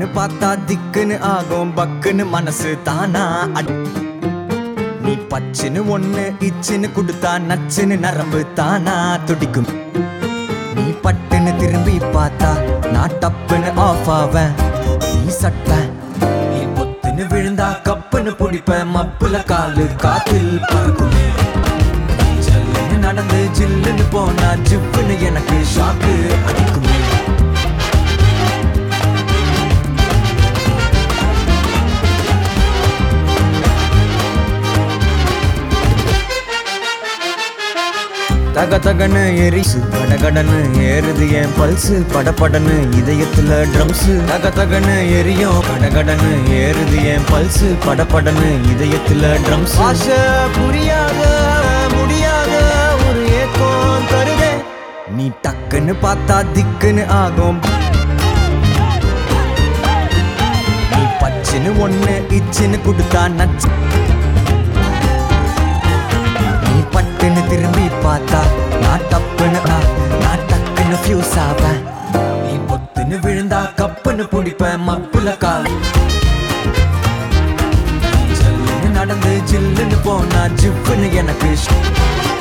பார்த்தா திக்குன்னு ஆகும் பக்குன்னு மனசு தானா அடி நீ பச்சுன்னு ஒண்ணு இச்சுன்னு கொடுத்தா நச்சுன்னு நரம்பு தானா துடிக்கும் நீ பட்டுன்னு திரும்பி பார்த்தா நான் டப்புன்னு ஆஃப் ஆவேன் நீ சட்ட நீ பொத்துன்னு விழுந்தா கப்புன்னு பிடிப்பேன் மப்புல காலு காத்தில் பறக்குமே நீ ஜல்லுன்னு நடந்து ஜில்லுன்னு போனா ஜிப்புன்னு எனக்கு ஷாக்கு அடிக்குமே தக தகன்னு எரிசு கடகடன்னு ஏறுது என் பல்சு படபடன்னு இதயத்துல ட்ரம்ஸ் தக தகன்னு எரியும் கடகடன்னு ஏறுது என் பல்சு படபடன்னு இதயத்துல ட்ரம்ஸ் ஆசை புரியாத முடியாத ஒரு ஏக்கம் தருதே நீ டக்குன்னு பார்த்தா திக்குன்னு ஆகும் நீ பச்சுன்னு ஒண்ணு இச்சுன்னு கொடுத்தா நச்சு நீ பட்டுன்னு திரும்பி பார்த்தா நான் டப்புன்னு ஆ, நான் டக்குன்னு ஃபியூஸ் ஆவேன் நீ பொத்துன்னு விழுந்தா கப்புன்னு பிடிப்பேன் மப்புல கால் நீ ஜல்லுன்னு நடந்து ஜில்லுன்னு போனா ஜிப்புன்னு எனக்கு ஷ்-